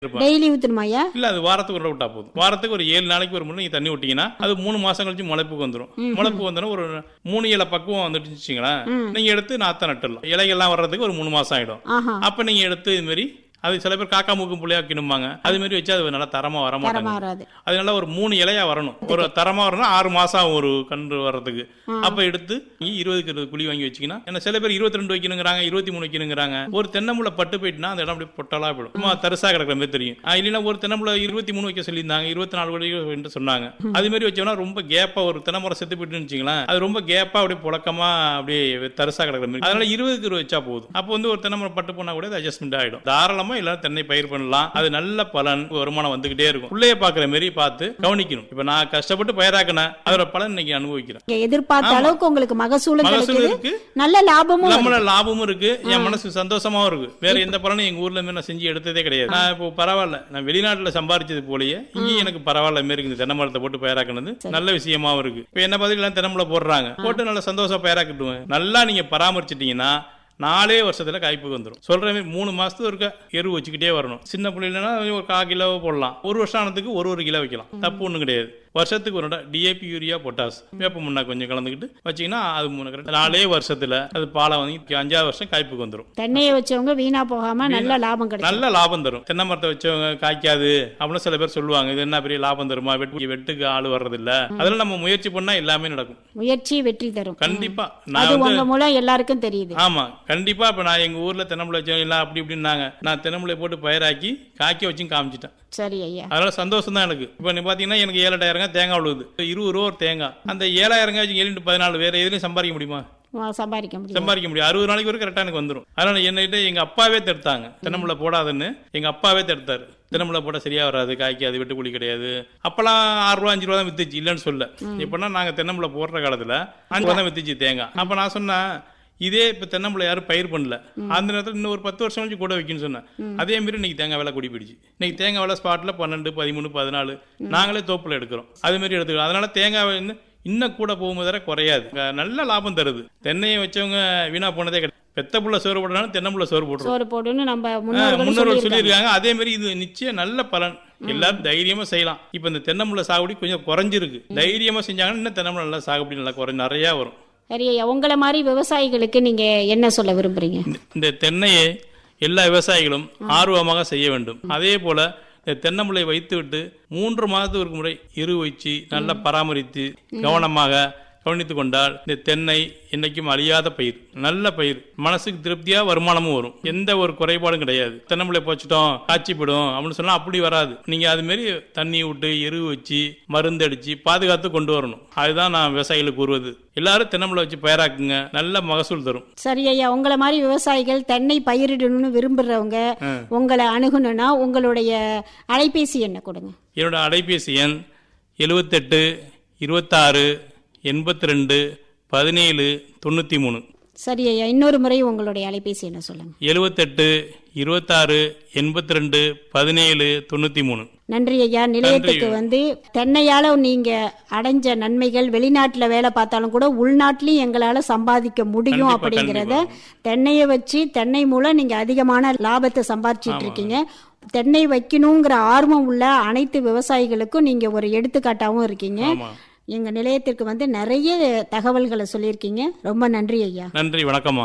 இருப்பேன் டெய்லி ஊத்தணுமா ஐயா இல்ல அது வாரத்துக்கு ஒரு தடவை விட்டா போதும் வாரத்துக்கு ஒரு ஏழு நாளைக்கு ஒரு முறை நீங்க தண்ணி விட்டீங்கன்னா அது மூணு மாசம் கழிச்சு முளைப்புக்கு வந்துடும் முளைப்பு வந்தோன்னா ஒரு மூணு இலை பக்குவம் வந்துட்டு வச்சுங்களேன் நீங்க எடுத்து நாத்த நட்டுடலாம் இலைகள்லாம் வர்றதுக்கு ஒரு மூணு மாசம் ஆயிடும் ஆஹா அப்ப நீங்க எடுத்து இது மாதிரி அது சில பேர் காக்கா மூக்கும் புள்ளையா கிணும்பாங்க அது மாதிரி வச்சு அது நல்லா தரமா வர தரமா மாட்டாங்க வராது அது நல்லா ஒரு மூணு இலையா வரணும் ஒரு தரமா வரணும் ஆறு மாசம் ஆகும் ஒரு கன்று வர்றதுக்கு அப்ப எடுத்து நீங்க இருபதுக்கு இருபது குழி வாங்கி வச்சீங்கன்னா ஏன்னா சில பேர் இருபத்தி ரெண்டு வைக்கணுங்கிறாங்க இருபத்தி மூணு வைக்கணுங்கிறாங்க ஒரு தென்னமுள்ள பட்டு போயிட்டுனா அந்த இடம் அப்படியே பொட்டலா போயிடும் சும்மா தரிசா கிடக்கிற மாதிரி தெரியும் ஆஹ் இல்லைன்னா ஒரு தென்னமுள்ள இருபத்தி மூணு வைக்க சொல்லியிருந்தாங்க இருபத்தி நாலு வரைக்கும் சொன்னாங்க அது மாதிரி வச்சோம்னா ரொம்ப கேப்பா ஒரு தென்னமரம் செத்து போயிட்டுன்னு வச்சுங்களேன் அது ரொம்ப கேப்பா அப்படியே புழக்கமா அப்படியே தரிசா கிடக்கிற மாதிரி அதனால இருபதுக்கு இருபது வச்சா போதும் அப்போ வந்து ஒரு தென்னமரம் பட்டு போனா கூட அட்ஜஸ்ட்மெண்ட் ஆயிடும் தாராளமா எல்லாரும் தென்னை பயிர் பண்ணலாம் அது நல்ல பலன் வருமானம் வந்துகிட்டே இருக்கும் பிள்ளைய பாக்குற மாதிரி பார்த்து கவனிக்கணும் இப்ப நான் கஷ்டப்பட்டு பயிராக்கினேன் அதோட பலன் இன்னைக்கு அனுபவிக்கிறேன் நீங்க எதிர்பார்த்த அளவுக்கு உங்களுக்கு மகசூலும் மகசூல் கிடைக்குது இருக்கு நல்ல லாபமும் வருது. நம்மள லாபமும் இருக்கு என் மனசு சந்தோஷமாவும் இருக்கு வேற எந்த பலனும் எங்க ஊர்ல இருந்து நான் செஞ்சு எடுத்ததே கிடையாது நான் இப்போ பரவாயில்ல நான் வெளிநாட்டுல சம்பாரிச்சது போலயே இங்கேயும் எனக்கு பரவாயில்ல மாரி இருக்குது தென்னை மரத்தை போட்டு பயிராக்குனது நல்ல விஷயமாவும் இருக்கு இப்போ என்ன பதில் எல்லாம் தென்னமலை போடுறாங்க போட்டு நல்ல சந்தோஷம் பயிராக்கிட்டுவேன் நல்லா நீங்க பராமரிச்சிட்டீங்கன்னா நாலே வருஷத்துல காய்ப்புக்கு வந்துடும் சொல்ற மாதிரி மூணு மாசத்துக்கு ஒருக்க எரு வச்சுக்கிட்டே வரணும் சின்ன பிள்ளைலனா ஒரு கால் கிலோ போடலாம் ஒரு வருஷம் ஆனதுக்கு ஒரு ஒரு கிலோ வைக்கலாம் தப்பு ஒண்ணும் கிடையாது வருஷத்துக்கு ஒரு டிஏபி யூரியா பொட்டாஸ் வேப்ப முன்னா கொஞ்சம் கலந்துக்கிட்டு வச்சீங்கன்னா அது மூணு correct. நாலே வருஷத்துல அது பாலை வாங்கி அஞ்சாவது வருஷம் காய்ப்புக்கு வந்துடும் தென்னையை வச்சவங்க வீணா போகாம நல்ல லாபம் கிடைக்கும் நல்ல லாபம் தரும் தென்னை மரத்தை வச்சவங்க காய்க்காது அப்படின்னு சில பேர் சொல்லுவாங்க இது என்ன பெரிய லாபம் தருமா வெட்டு வெட்டுக்கு ஆள் வர்றது இல்ல அதெல்லாம் நம்ம முயற்சி பண்ணா எல்லாமே நடக்கும் முயற்சி வெற்றி தரும் கண்டிப்பா அது நான் வந்து உங்க மூலம் எல்லாருக்கும் தெரியுது ஆமா கண்டிப்பா இப்ப நான் எங்க ஊர்ல தென்னம்பிள்ளை வச்சவங்க எல்லாம் அப்படி இப்படின்னாங்க நான் தென்னம்பிள்ளை போட்டு பயிராக்கி காய்க்க வச்சும் காமிச்சிட்டேன் சரி ஐயா அதனால சந்தோஷம் தான் எனக்கு இப்போ நீ பாத்தீங்கன்னா எனக்கு ஏழாயிரம் தேங்காய் விழுது இருபது ரூபா ஒரு தேங்காய் அந்த ஏழாயிரம் வச்சு ஏழு into பதினாலு வேற எதுலையும் சம்பாதிக்க முடியுமா ஆ, சம்பாதிக்க முடியும் சம்பாதிக்க முடியும் அறுபது நாளைக்கு வரைக்கும் கரெக்டாக எனக்கு வந்துடும் அதனால என்னகிட்ட எங்க அப்பாவே தடுத்தாங்க தென்னம்பிள்ளை போடாதுன்னு எங்க அப்பாவே தடுத்தாரு தென்னம்பிள்ளை போட்டால் சரியா வராது காய்க்காது வெட்டுக்கூலி கிடையாது அப்பெல்லாம் ஆறு ரூபா அஞ்சு ரூபா தான் வித்துச்சு இல்லைன்னு சொல்ல இப்போனா நாங்க தென்னம்பிள்ளை போடுற காலத்துல அஞ்சு ரூபா தான் வித்துச்சு தேங்காய் அப்ப நான் சொன்னேன் இதே இப்ப தென்னம்பிள்ளை யாரும் பயிர் பண்ணல அந்த நேரத்துல இன்னும் ஒரு பத்து வருஷம் கழிச்சு கூட வைக்கணும்னு சொன்னேன் அதே மாதிரி இன்னைக்கு தேங்காய் விலை கூடி போயிடுச்சு இன்னைக்கு தேங்காய் விலை ஸ்பாட்ல பன்னெண்டு பதிமூணு பதினாலு நாங்களே தோப்புல எடுக்கிறோம் அது மாதிரி எடுத்துக்கிறோம் அதனால தேங்காய் வந்து இன்னும் கூட போகும்போது வரை குறையாது இங்க நல்ல லாபம் தருது தென்னையை வச்சவங்க வீணா போனதே கிடையாது பெத்த புள்ள சோறு போடுறாலும் தென்னம்புள்ள சோறு போட்டுரும் சோறு போடுன்னு நம்ம ஆ, முன்னோர்கள் முன்னோர்கள் சொல்லியிருக்காங்க சொல்லியிருக்காங்க அதே மாதிரி இது நிச்சயம் நல்ல பலன் எல்லாரும் தைரியமா செய்யலாம் இப்ப இந்த தென்னம்புள்ள சாகுபடி கொஞ்சம் குறைஞ்சிருக்கு தைரியமா செஞ்சாங்கன்னா இன்னும் தென்னம்புள்ள நல்லா சாகுபடி நல்லா குறைஞ்சு நிறைய வரும் சரி ஐயா உங்களை மாதிரி விவசாயிகளுக்கு நீங்க என்ன சொல்ல விரும்புறீங்க இந்த- இந்த தென்னையை எல்லா விவசாயிகளும் ஆர்வமாக செய்ய வேண்டும் அதே போல இந்த தென்னம்பிள்ளை வைத்துவிட்டு மூன்று மாதத்துக்கு ஒரு முறை எரு வச்சு நல்லா பராமரித்து கவனமாக கவனித்து கொண்டால் இந்த தென்னை என்னைக்கும் அழியாத பயிர் நல்ல பயிர் மனசுக்கு திருப்தியா வருமானமும் வரும் எந்த ஒரு குறைபாடும் கிடையாது தென்னம்பிள்ளை போச்சுட்டோம் காய்ச்சி போடும் அப்படின்னு சொன்னா அப்படி வராது நீங்க அது மாதிரி தண்ணி விட்டு எரு வச்சு மருந்து அடிச்சு பாதுகாத்து கொண்டு வரணும் அதுதான் நான் விவசாயிகளுக்கு கூறுவது எல்லாரும் தென்னம்பிள்ளை வச்சு பயிராக்குங்க நல்ல மகசூல் தரும் சரி ஐயா உங்களை மாதிரி விவசாயிகள் தென்னை பயிரிடணும்னு விரும்புறவங்க உங்களை அணுகணும்னா உங்களுடைய அலைபேசி என்ன கொடுங்க என்னோட அலைபேசி எண் எழுவத்தெட்டு இருபத்தாறு எண்பத்தி ரெண்டு பதினேழு தொண்ணூற்றி மூணு சரி ஐயா இன்னொரு முறை உங்களுடைய அலைபேசி என்ன சொல்லுங்க எழுவத்தெட்டு இருபத்தாறு எண்பத்தி ரெண்டு பதினேழு தொண்ணூற்றி மூணு நன்றி ஐயா நிலையத்துக்கு வந்து தென்னையால நீங்க அடைஞ்ச நன்மைகள் வெளிநாட்டுல வேலை பார்த்தாலும் கூட உள்நாட்டிலையும் எங்களால சம்பாதிக்க முடியும் கண்டிப்பா, அப்படிங்கறத தென்னையை வச்சு தென்னை மூலம் நீங்க அதிகமான லாபத்தை சம்பாரிச்சிட்டு இருக்கீங்க தென்னை வைக்கணுங்கிற ஆர்வம் உள்ள அனைத்து விவசாயிகளுக்கும் நீங்க ஒரு எடுத்துக்காட்டாவும் இருக்கீங்க ஆமாம் எங்க நிலையத்திற்கு வந்து நிறைய தகவல்களை சொல்லியிருக்கீங்க ரொம்ப நன்றி ஐயா நன்றி வணக்கம்மா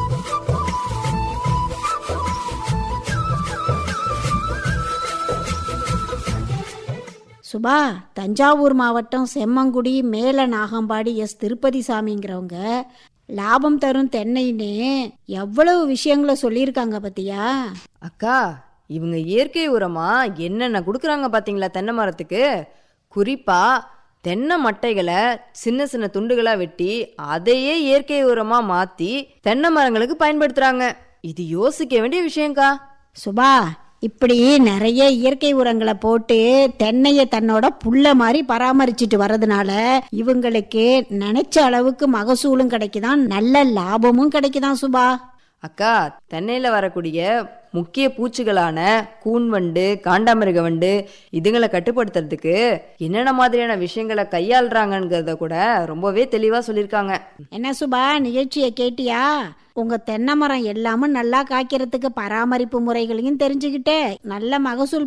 சுபா தஞ்சாவூர் மாவட்டம் செம்மங்குடி மேல நாகம்பாடி எஸ் திருப்பதி சாமிங்கிறவங்க லாபம் தரும் தென்னைன்னு எவ்வளவு விஷயங்களை சொல்லியிருக்காங்க பத்தியா அக்கா இவங்க இயற்கை உரமா என்னென்ன கொடுக்குறாங்க பாத்தீங்களா தென்னை மரத்துக்கு குறிப்பா தென்னை மட்டைகளை சின்ன சின்ன துண்டுகளா வெட்டி அதையே இயற்கை உரமா மாத்தி தென்னை மரங்களுக்கு பயன்படுத்துறாங்க இது யோசிக்க வேண்டிய விஷயம்க்கா சுபா இப்படி நிறைய இயற்கை உரங்களை போட்டு தென்னையை தன்னோட புல்ல மாதிரி பராமரிச்சுட்டு வர்றதுனால இவங்களுக்கு நினைச்ச அளவுக்கு மகசூலும் கிடைக்குதான் நல்ல லாபமும் கிடைக்குதான் சுபா அக்கா தென்னையில வரக்கூடிய முக்கிய பூச்சிகளான கூன்வண்டு காண்டாமிருக வண்டு இதுங்களை கட்டுப்படுத்துறதுக்கு என்னென்ன மாதிரியான விஷயங்களை கையாளுறாங்கங்கிறத கூட ரொம்பவே தெளிவா சொல்லியிருக்காங்க என்ன சுபா நிகழ்ச்சியை கேட்டியா உங்க தென்னை மரம் எல்லாமும் நல்லா காய்க்கிறதுக்கு பராமரிப்பு முறைகளையும் தெரிஞ்சுக்கிட்டே நல்ல மகசூல்